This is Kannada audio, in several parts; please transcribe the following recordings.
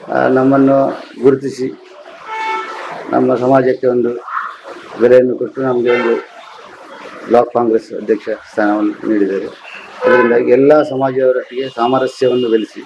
ಆ, ನಮ್ಮನ್ನು ಗುರುತಿಸಿ ನಮ್ಮ ಸಮಾಜಕ್ಕೆ ಒಂದು ಬೆಲೆಯನ್ನು ಕೊಟ್ಟು ನಮಗೆ ಒಂದು ಬ್ಲಾಕ್ ಕಾಂಗ್ರೆಸ್ ಅಧ್ಯಕ್ಷ ಸ್ಥಾನವನ್ನು ನೀಡಿದ್ದಾರೆ ಅದರಿಂದಾಗಿ ಎಲ್ಲ ಸಮಾಜದವರೊಟ್ಟಿಗೆ ಸಾಮರಸ್ಯವನ್ನು ಬೆಳೆಸಿ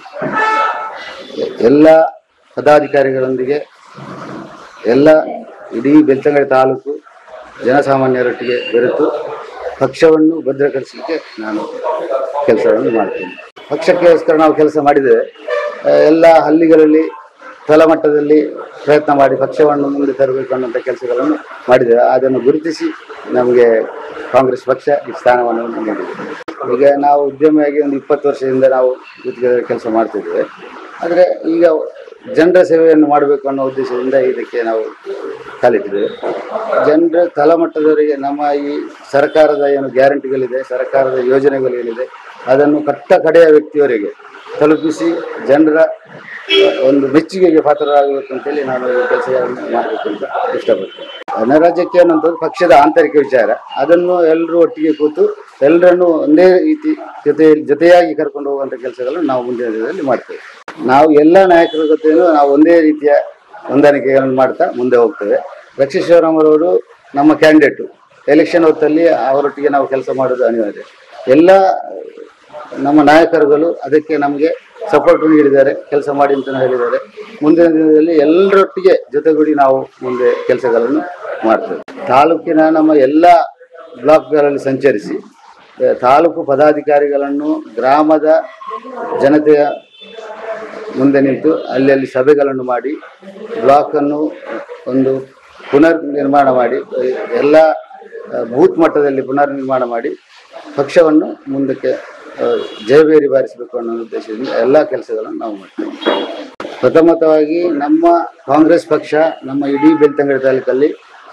ಎಲ್ಲ ಪದಾಧಿಕಾರಿಗಳೊಂದಿಗೆ ಎಲ್ಲ ಇಡೀ ಬೆಳ್ತಂಗಡಿ ತಾಲೂಕು ಜನಸಾಮಾನ್ಯರೊಟ್ಟಿಗೆ ಬೆರೆತು ಪಕ್ಷವನ್ನು ಭದ್ರಪಡಿಸಲಿಕ್ಕೆ ನಾನು ಕೆಲಸವನ್ನು ಮಾಡ್ತೇನೆ ಪಕ್ಷಕ್ಕೋಸ್ಕರ ನಾವು ಕೆಲಸ ಮಾಡಿದ್ದೇವೆ ಆ, ಎಲ್ಲ ಹಳ್ಳಿಗಳಲ್ಲಿ ತಳಮಟ್ಟದಲ್ಲಿ ಪ್ರಯತ್ನ ಮಾಡಿ ಪಕ್ಷವನ್ನು ಮುಂದೆ ತರಬೇಕು ಅನ್ನುವಂಥ ಕೆಲಸಗಳನ್ನು ಮಾಡಿದ್ದೇವೆ ಅದನ್ನು ಗುರುತಿಸಿ ನಮಗೆ ಕಾಂಗ್ರೆಸ್ ಪಕ್ಷ ಈ ಸ್ಥಾನವನ್ನು ನೀಡಿದೆ ಈಗ ನಾವು ಉದ್ಯಮಿಯಾಗಿ ಒಂದು ಇಪ್ಪತ್ತು ವರ್ಷದಿಂದ ನಾವು ಗುತ್ತಿಗೆ ಕೆಲಸ ಮಾಡ್ತಿದ್ದೇವೆ ಆದರೆ ಈಗ ಜನರ ಸೇವೆಯನ್ನು ಮಾಡಬೇಕು ಅನ್ನೋ ಉದ್ದೇಶದಿಂದ ಇದಕ್ಕೆ ನಾವು ಕಾಲಿಟ್ಟಿದ್ದೇವೆ ಜನರ ತಳಮಟ್ಟದವರಿಗೆ ನಮ್ಮ ಈ ಸರ್ಕಾರದ ಏನು ಗ್ಯಾರಂಟಿಗಳಿದೆ ಸರ್ಕಾರದ ಯೋಜನೆಗಳೇನಿದೆ ಅದನ್ನು ಕಟ್ಟ ಕಡೆಯ ವ್ಯಕ್ತಿಯವರಿಗೆ ತಲುಪಿಸಿ ಜನರ ಒಂದು ಮೆಚ್ಚುಗೆಗೆ ಪಾತ್ರರಾಗಬೇಕು ಅಂತೇಳಿ ನಾನು ಈ ಕೆಲಸವನ್ನು ಮಾಡಬೇಕು ಅಂತ ಇಷ್ಟಪಡ್ತೇನೆ ಅನರಾಜ್ಯಕ್ಕೆ ಅನ್ನುವಂಥದ್ದು ಪಕ್ಷದ ಆಂತರಿಕ ವಿಚಾರ ಅದನ್ನು ಎಲ್ಲರೂ ಒಟ್ಟಿಗೆ ಕೂತು ಎಲ್ಲರನ್ನು ಒಂದೇ ರೀತಿ ಜೊತೆ ಜೊತೆಯಾಗಿ ಕರ್ಕೊಂಡು ಹೋಗುವಂಥ ಕೆಲಸಗಳನ್ನು ನಾವು ಮುಂದಿನ ದಿನದಲ್ಲಿ ಮಾಡ್ತೇವೆ ನಾವು ಎಲ್ಲ ನಾಯಕರ ಜೊತೆಯೂ ನಾವು ಒಂದೇ ರೀತಿಯ ಹೊಂದಾಣಿಕೆಗಳನ್ನು ಮಾಡ್ತಾ ಮುಂದೆ ಹೋಗ್ತೇವೆ ರಕ್ಷಿಶ್ವರಮರವರು ನಮ್ಮ ಕ್ಯಾಂಡಿಡೇಟು ಎಲೆಕ್ಷನ್ ಹೊತ್ತಲ್ಲಿ ಅವರೊಟ್ಟಿಗೆ ನಾವು ಕೆಲಸ ಮಾಡೋದು ಅನಿವಾರ್ಯ ಎಲ್ಲ ನಮ್ಮ ನಾಯಕರುಗಳು ಅದಕ್ಕೆ ನಮಗೆ ಸಪೋರ್ಟ್ ನೀಡಿದ್ದಾರೆ ಕೆಲಸ ಮಾಡಿ ಅಂತ ಹೇಳಿದ್ದಾರೆ ಮುಂದಿನ ದಿನದಲ್ಲಿ ಎಲ್ಲರೊಟ್ಟಿಗೆ ಜೊತೆಗೂಡಿ ನಾವು ಮುಂದೆ ಕೆಲಸಗಳನ್ನು ಮಾಡ್ತೇವೆ ತಾಲೂಕಿನ ನಮ್ಮ ಎಲ್ಲ ಬ್ಲಾಕ್ಗಳಲ್ಲಿ ಸಂಚರಿಸಿ ಆ, ತಾಲೂಕು ಪದಾಧಿಕಾರಿಗಳನ್ನು ಗ್ರಾಮದ ಜನತೆಯ ಮುಂದೆ ನಿಂತು ಅಲ್ಲಿ ಅಲ್ಲಿ ಸಭೆಗಳನ್ನು ಮಾಡಿ ಬ್ಲಾಕನ್ನು ಒಂದು ಪುನರ್ ನಿರ್ಮಾಣ ಮಾಡಿ ಎಲ್ಲ ಆ, ಬೂತ್ ಮಟ್ಟದಲ್ಲಿ ಪುನರ್ ನಿರ್ಮಾಣ ಮಾಡಿ ಪಕ್ಷವನ್ನು ಮುಂದಕ್ಕೆ ಆ, ಜಯಬೇರಿ ಬಾರಿಸಬೇಕು ಅನ್ನೋ ಉದ್ದೇಶದಿಂದ ಎಲ್ಲ ಕೆಲಸಗಳನ್ನು ನಾವು ಮಾಡ್ತೇವೆ ಪ್ರಥಮತವಾಗಿ ನಮ್ಮ ಕಾಂಗ್ರೆಸ್ ಪಕ್ಷ ನಮ್ಮ ಇಡೀ ಬೆಳ್ತಂಗಡಿ ತಾಲೂಕಲ್ಲಿ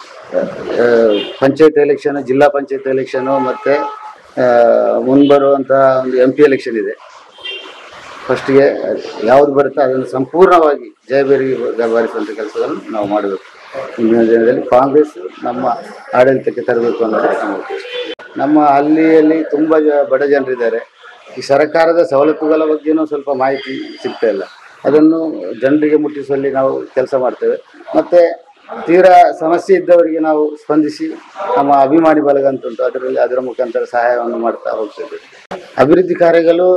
ಪಂಚಾಯತ್ ಎಲೆಕ್ಷನ್ ಜಿಲ್ಲಾ ಪಂಚಾಯತ್ ಎಲೆಕ್ಷನು ಮತ್ತು ಮುಂಬರುವಂತಹ ಒಂದು ಎಂ ಪಿ ಎಲೆಕ್ಷನ್ ಇದೆ ಫಸ್ಟ್ಗೆ ಯಾವುದು ಬರುತ್ತೋ ಅದನ್ನು ಸಂಪೂರ್ಣವಾಗಿ ಜಯಬೇರಿ ಬಾರಿಸುವಂಥ ಕೆಲಸಗಳನ್ನು ನಾವು ಮಾಡಬೇಕು ಇಂದಿನ ದಿನದಲ್ಲಿ ಕಾಂಗ್ರೆಸ್ ನಮ್ಮ ಆಡಳಿತಕ್ಕೆ ತರಬೇಕು ಅನ್ನೋದು ನಮ್ಮ ಉದ್ದೇಶ ನಮ್ಮ ಹಳ್ಳಿಯಲ್ಲಿ ತುಂಬ ಜ ಬಡ ಜನರಿದ್ದಾರೆ ಈ ಸರ್ಕಾರದ ಸವಲತ್ತುಗಳ ಬಗ್ಗೆನೂ ಸ್ವಲ್ಪ ಮಾಹಿತಿ ಸಿಗ್ತಾ ಇಲ್ಲ ಅದನ್ನು ಜನರಿಗೆ ಮುಟ್ಟಿಸುವಲ್ಲಿ ನಾವು ಕೆಲಸ ಮಾಡ್ತೇವೆ ಮತ್ತು ತೀರಾ ಸಮಸ್ಯೆ ಇದ್ದವರಿಗೆ ನಾವು ಸ್ಪಂದಿಸಿ ನಮ್ಮ ಅಭಿಮಾನಿ ಬಳಗ ಅಂತ ಉಂಟು ಅದರಲ್ಲಿ ಅದರ ಮುಖಾಂತರ ಸಹಾಯವನ್ನು ಮಾಡ್ತಾ ಹೋಗ್ತೇವೆ ಅಭಿವೃದ್ಧಿ ಕಾರ್ಯಗಳು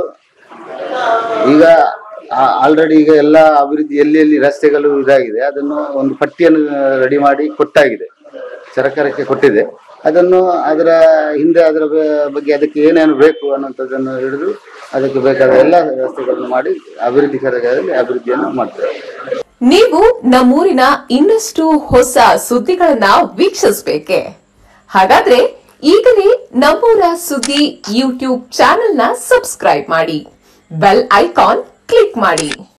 ಈಗ ಆಲ್ರೆಡಿ ಈಗ ಎಲ್ಲ ಅಭಿವೃದ್ಧಿ ಎಲ್ಲಿ ಎಲ್ಲಿ ರಸ್ತೆಗಳು ಇದಾಗಿದೆ ಅದನ್ನು ಒಂದು ಪಟ್ಟಿಯನ್ನು ರೆಡಿ ಮಾಡಿ ಕೊಟ್ಟಾಗಿದೆ ಸರ್ಕಾರಕ್ಕೆ ಕೊಟ್ಟಿದೆ ಅದನ್ನು ಅದರ ಹಿಂದೆ ಅದರ ಬ- ಬಗ್ಗೆ ಅದಕ್ಕೆ ಏನೇನು ಬೇಕು ಅನ್ನುವಂಥದ್ದನ್ನು ಹಿಡಿದು ಅದಕ್ಕೆ ಬೇಕಾದ ಎಲ್ಲ ವ್ಯವಸ್ಥೆಗಳನ್ನು ಮಾಡಿ ಅಭಿವೃದ್ಧಿ ಕಾರ್ಯದಲ್ಲಿ ಅಭಿವೃದ್ಧಿಯನ್ನು ಮಾಡ್ತೇವೆ ನೀವು ನಮ್ಮೂರಿನ ಇನ್ನಷ್ಟು ಹೊಸ ಸುದ್ದಿಗಳನ್ನ ವೀಕ್ಷಿಸಬೇಕೆ ಹಾಗಾದ್ರೆ ಈಗಲೇ ನಮ್ಮೂರ ಸುದ್ದಿ ಯೂಟ್ಯೂಬ್ ಚಾನೆಲ್ನ ಸಬ್ಸ್ಕ್ರೈಬ್ ಮಾಡಿ ಬೆಲ್ ಐಕಾನ್ ಕ್ಲಿಕ್ ಮಾಡಿ